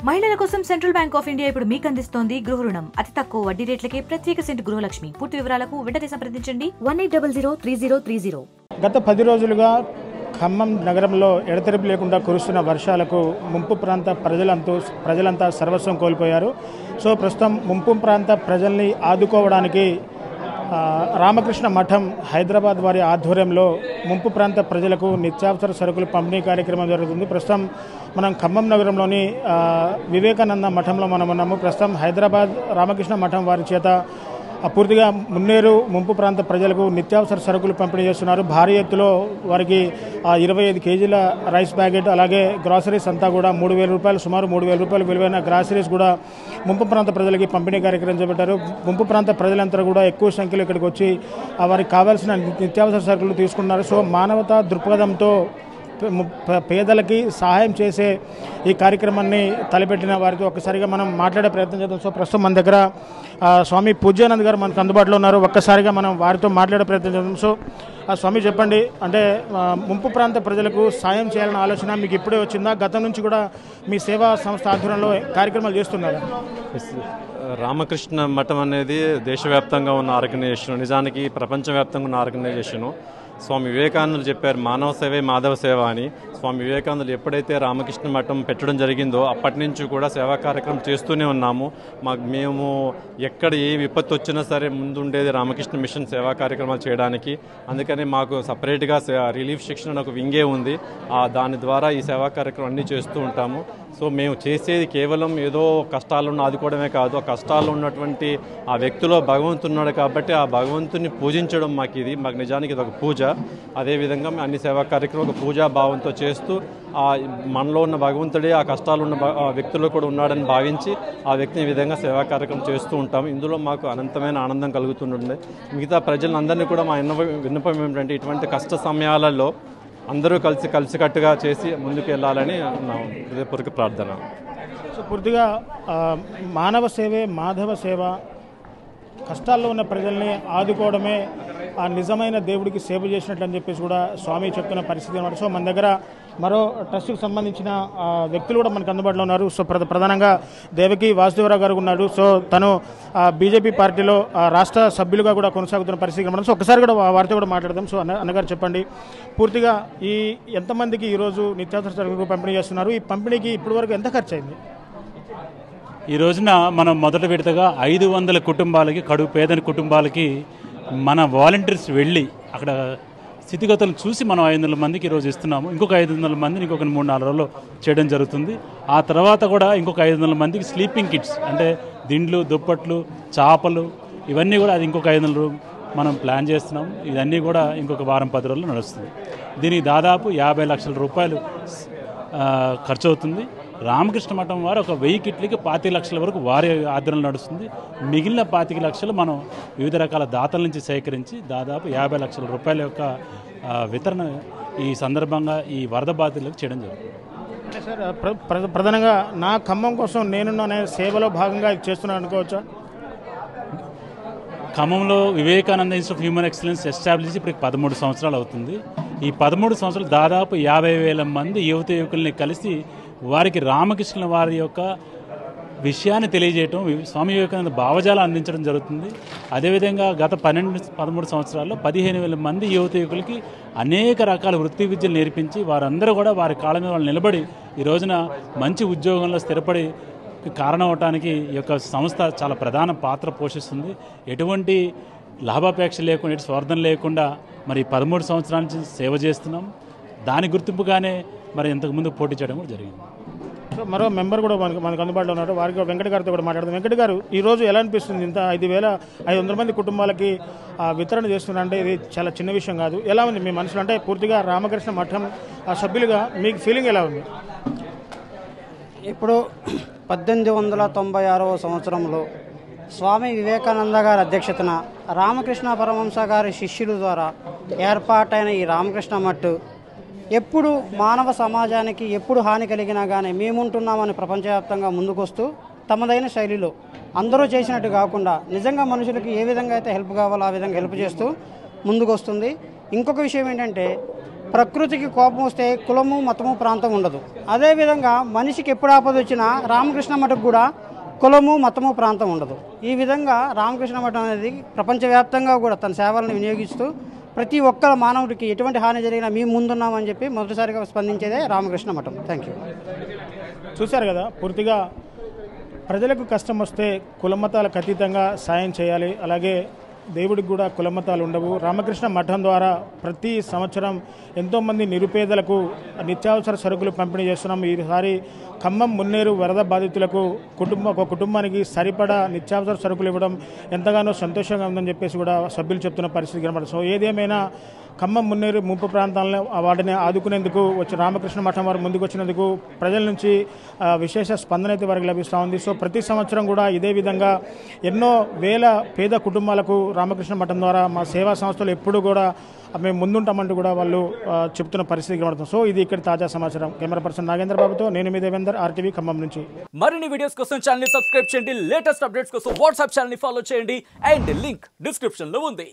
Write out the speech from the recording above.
మహిళల కోసం central bank of India ఇప్పుడు మీకు అందిస్తోంది గృహ రుణం అతి తక్కువ వడ్డీ రేట్లకే ప్రత్యేక సెంట్ గృహలక్ష్మి పూర్తి వివరాలకు వెంటనే సంప్రదించండి one eight double zero three zero three zero గత పది రోజులుగా ఖమ్మం నగరంలో ఎడతెరిపి లేకుండా కురుస్తున్న వర్షాలకు ముంపు ప్రాంత ప్రజలంతా ప్రజలంతా సర్వస్వం కోల్పోయారు సో ప్రస్తుతం ముంపు ప్రాంత ప్రజల్ని ఆదుకోవడానికి ఆ, రామకృష్ణ మఠం హైదరాబాద్ వారి ఆధ్వర్యంలో ముంపు ప్రాంత ప్రజలకు నిత్యావసర సరుకులు పంపిణీ కార్యక్రమం జరుగుతుంది ప్రస్తుతం మనం ఖమ్మం నగరంలోని ఆ, వివేకానంద మఠంలో మనం ఉన్నాము ప్రస్తుతం హైదరాబాద్ రామకృష్ణ మఠం వారి చేత ఆ పూర్తిగా మున్నేరు ముంపు ప్రాంత ప్రజలకు నిత్యావసర సరుకులు పంపిణీ చేస్తున్నారు భారీ ఎత్తులో వారికి ఆ ఇరవై ఐదు కేజీల రైస్ ప్యాకెట్ అలాగే గ్రాసరీస్ అంతా కూడా మూడు వేల రూపాయలు సుమారు మూడు వేల రూపాయలు విలువైన గ్రాసరీస్ కూడా ముంపు ప్రాంత ప్రజలకి పంపిణీ కార్యక్రమం చేపట్టారు ముంపు ప్రాంత ప్రజలంతా కూడా ఎక్కువ సంఖ్యలో ఇక్కడికి వచ్చి ఆ వారికి కావాల్సిన నిత్యావసర సరుకులు తీసుకున్నారు సో మానవతా దృక్పథంతో ప- పేదలకి సహాయం చేసే ఈ కార్యక్రమాన్ని తలపెట్టిన వారితో ఒక్కసారిగా మనం మాట్లాడే ప్రయత్నం చేద్దాం సో ప్రస్తుతం మన దగ్గర ఆ, స్వామి పూజ్యానంద్ గారు మనకు అందుబాటులో ఉన్నారు ఒక్కసారిగా మనం వారితో మాట్లాడే ప్రయత్నం చేద్దాం సో ఆ, స్వామి చెప్పండి అంటే ఆ, ముంపు ప్రాంత ప్రజలకు సాయం చేయాలన్న ఆలోచన మీకు ఇప్పుడే వచ్చిందా గతం నుంచి కూడా మీ సేవా సంస్థ ఆధ్వర్యంలో కార్యక్రమాలు చేస్తున్నారు ఎస్. రామకృష్ణ మఠం అనేది దేశవ్యాప్తంగా ఉన్న ఆర్గనైజేషన్ నిజానికి ప్రపంచవ్యాప్తంగా ఉన్న ఆర్గనైజేషను స్వామి వివేకానందులు చెప్పారు మానవ సేవే మాధవ సేవ అని స్వామి వివేకానందులు ఎప్పుడైతే రామకృష్ణ మఠం పెట్టడం జరిగిందో అప్పటి నుంచి కూడా సేవా కార్యక్రమం చేస్తూనే ఉన్నాము మాకు మేము ఎక్కడ ఏ విపత్తు వచ్చినా సరే ముందు ఉండేది రామకృష్ణ మిషన్ సేవా కార్యక్రమాలు చేయడానికి అందుకని మాకు సపరేట్గా రిలీఫ్ శిక్షణ అని ఒక వింగే ఉంది ఆ దాని ద్వారా ఈ సేవా కార్యక్రమం అన్నీ చేస్తూ ఉంటాము సో మేము చేసేది కేవలం ఏదో కష్టాలను ఆదుకోవడమే కాదు ఆ కష్టాల్లో ఉన్నటువంటి ఆ వ్యక్తిలో భగవంతుడు ఉన్నాడు కాబట్టి ఆ భగవంతుని పూజించడం మాకు ఇది మాకు నిజానికి ఇది ఒక పూజ అదేవిధంగా మేము అన్ని సేవా కార్యక్రమం ఒక పూజా భావంతో చేస్తూ ఆ మనలో ఉన్న భగవంతుడే ఆ కష్టాలు ఉన్న భ- ఆ వ్యక్తుల్లో కూడా ఉన్నాడని భావించి ఆ వ్యక్తిని ఈ విధంగా సేవా కార్యక్రమం చేస్తూ ఉంటాము ఇందులో మాకు అనంతమైన ఆనందం కలుగుతుండే మిగతా ప్రజలందరినీ కూడా మా విన్నప విన్నపం ఏమిటంటే ఇటువంటి కష్ట సమయాలలో అందరూ కలిసి కలిసికట్టుగా చేసి ముందుకు వెళ్ళాలని నా హృదయపూర్వక ప్రార్థన సో పూర్తిగా ఆ, మానవ సేవే మాధవ సేవ కష్టాల్లో ఉన్న ప్రజల్ని ఆదుకోవడమే ఆ నిజమైన దేవుడికి సేవ చేసినట్లు అని చెప్పేసి కూడా స్వామి చెప్తున్న పరిస్థితి అనమాట సో మన దగ్గర మరో ట్రస్ట్కి సంబంధించిన ఆ, వ్యక్తులు కూడా మనకు అందుబాటులో ఉన్నారు సో ప్రధ- ప్రధానంగా దేవకి వాసుదేవరావు గారు ఉన్నారు సో తను బీజేపీ పార్టీలో ఆ, రాష్ట్ర సభ్యులుగా కూడా కొనసాగుతున్న పరిస్థితి కనబడుతుంది సో ఒకసారి కూడా వా- వారితో కూడా మాట్లాడదాం సో అన్న అన్నగారు చెప్పండి పూర్తిగా ఈ ఎంతమందికి ఈరోజు నిత్యావసర సరుకులు పంపిణీ చేస్తున్నారు ఈ పంపిణీకి ఇప్పటివరకు ఎంత ఖర్చు అయింది ఈ రోజున మనం మొదటి విడతగా ఐదు వందల కుటుంబాలకి కడుపు పేదని కుటుంబాలకి మన వాలంటీర్స్ వెళ్ళి అక్కడ స్థితిగతులను చూసి మనం ఐదు వందల మందికి ఈరోజు ఇస్తున్నాము ఇంకొక ఐదు వందల మందిని ఇంకొక మూడు నాలుగు రోజుల్లో చేయడం జరుగుతుంది ఆ తర్వాత కూడా ఇంకొక ఐదు వందల మందికి స్లీపింగ్ కిట్స్ అంటే దిండ్లు దుప్పట్లు చాపలు ఇవన్నీ కూడా అది ఇంకొక ఐదు వందలు మనం ప్లాన్ చేస్తున్నాం ఇవన్నీ కూడా ఇంకొక వారం పది రోజుల్లో నడుస్తుంది దీనికి దాదాపు యాభై లక్షల రూపాయలు ఆ, ఖర్చు అవుతుంది రామకృష్ణ మఠం వారు ఒక వెయ్యి కిట్లకి పాతిక లక్షల వరకు వారి ఆధ్వర్యంలో నడుస్తుంది మిగిలిన పాతిక లక్షలు మనం వివిధ రకాల దాతల నుంచి సేకరించి దాదాపు యాభై లక్షల రూపాయల యొక్క ఆ, వితరణ ఈ సందర్భంగా ఈ వరద బాధితులకు చేయడం జరుగుతుంది అంటే సార్ ప్ర- ప్ర- ప్రధానంగా నా ఖమ్మం కోసం నేనున్న అనే సేవలో భాగంగా ఇది చేస్తున్నాను అనుకోవచ్చా ఖమ్మంలో Vivekananda institute of human excellence establish ఇప్పుడు పదమూడు సంవత్సరాలు అవుతుంది ఈ పదమూడు సంవత్సరాలు దాదాపు యాభై వేల మంది యువత యువకుల్ని కలిసి వారికి రామకృష్ణ వారి యొక్క విషయాన్ని తెలియజేయటం వి- స్వామి వివేకానంద భావజాలం అందించడం జరుగుతుంది అదేవిధంగా గత పన్నెండు పదమూడు సంవత్సరాల్లో పదిహేను వేల మంది యువత యువకులకి అనేక రకాల వృత్తి విద్యలు నేర్పించి వారందరూ కూడా వారి కాళ్ళ మీద వాళ్ళు నిలబడి ఈ రోజున మంచి ఉద్యోగంలో స్థిరపడి కారణం అవటానికి ఈ యొక్క సంస్థ చాలా ప్రధాన పాత్ర పోషిస్తుంది ఎటువంటి లాభాపేక్ష లేకుండా ఎటువంటి స్వార్థం లేకుండా మరి పదమూడు సంవత్సరాల నుంచి సేవ చేస్తున్నాం దాని గుర్తింపుగానే మరి ఇంతకుముందు పోటీ చేయడం కూడా జరిగింది సో మరో మెంబర్ కూడా మనకు మనకు అందుబాటులో ఉన్నారు వారికి వెంకట గారితో కూడా మాట్లాడదాం వెంకట గారు ఈ రోజు ఎలా అనిపిస్తుంది ఇంత ఐదు వేల ఐదు వందల మంది కుటుంబాలకి ఆ, వితరణ చేస్తున్నారంటే ఇది చాలా చిన్న విషయం కాదు ఎలా ఉంది మీ మనసులో అంటే పూర్తిగా రామకృష్ణ మఠం ఆ సభ్యులుగా మీకు ఫీలింగ్ ఎలా ఉంది ఇప్పుడు పద్దెనిమిది వందల తొంభై ఆరవ సంవత్సరంలో స్వామి వివేకానంద గారి అధ్యక్షతన రామకృష్ణ పరమహంస గారి శిష్యుల ద్వారా ఏర్పాటైన ఈ రామకృష్ణ మట్టు ఎప్పుడు మానవ సమాజానికి ఎప్పుడు హాని కలిగినా కానీ మేముంటున్నామని ప్రపంచవ్యాప్తంగా ముందుకొస్తూ తమదైన శైలిలో అందరూ చేసినట్టు కాకుండా నిజంగా మనుషులకి ఏ విధంగా అయితే హెల్ప్ కావాలో ఆ విధంగా హెల్ప్ చేస్తూ ముందుకొస్తుంది ఇంకొక విషయం ఏంటంటే ప్రకృతికి కోపం వస్తే కులము మతము ప్రాంతం ఉండదు అదేవిధంగా మనిషికి ఎప్పుడు ఆపద వచ్చినా రామకృష్ణ మఠకు కూడా కులము మతము ప్రాంతం ఉండదు ఈ విధంగా రామకృష్ణ మఠం అనేది ప్రపంచవ్యాప్తంగా కూడా తన సేవలను వినియోగిస్తూ ప్రతి ఒక్కల మానవుడికి ఎటువంటి హాని జరిగినా మేము ముందున్నామని చెప్పి మొదటిసారిగా స్పందించేదే రామకృష్ణ మఠం థ్యాంక్ యూ చూశారు కదా పూర్తిగా ప్రజలకు కష్టం వస్తే కులమతాలకు అతీతంగా సాయం చేయాలి అలాగే దేవుడికి కూడా కులమతాలు ఉండవు రామకృష్ణ మఠం ద్వారా ప్రతి సంవత్సరం ఎంతోమంది నిరుపేదలకు నిత్యావసర సరుకులు పంపిణీ చేస్తున్నాం ఈసారి ఖమ్మం మున్నేరు వరద బాధితులకు కుటుంబ ఒక కుటుంబానికి సరిపడా నిత్యావసర సరుకులు ఇవ్వడం ఎంతగానో సంతోషంగా ఉందని చెప్పేసి కూడా సభ్యులు చెప్తున్న పరిస్థితి కనబడుతుంది సో ఏదేమైనా ఖమ్మం మున్నేరు ముంపు ప్రాంతాలను వాటిని ఆదుకునేందుకు వచ్చి రామకృష్ణ మఠం వారు ముందుకు వచ్చినందుకు ప్రజల నుంచి ఆ, విశేష స్పందన అయితే వారికి లభిస్తూ ఉంది సో ప్రతి సంవత్సరం కూడా ఇదే విధంగా ఎన్నో వేల పేద కుటుంబాలకు రామకృష్ణ మఠం ద్వారా మా సేవా సంస్థలు ఎప్పుడు కూడా మేము ముందుంటామంటూ కూడా వాళ్ళు ఆ, చెప్తున్న పరిస్థితి కనబడుతుంది సో ఇది ఇక్కడ తాజా సమాచారం కెమెరా పర్సన్ నాగేంద్ర బాబుతో నేను మీ దేవేందర్ ఆర్టీవీ ఖమ్మం నుంచి మరిన్ని వీడియోస్ కోసం ఛానల్ ని సబ్స్క్రైబ్ చేయండి లేటెస్ట్ అప్డేట్స్ కోసం వాట్సాప్ ఛానల్ ని ఫాలో చేయండి అండ్ లింక్ డిస్క్రిప్షన్ లో ఉంది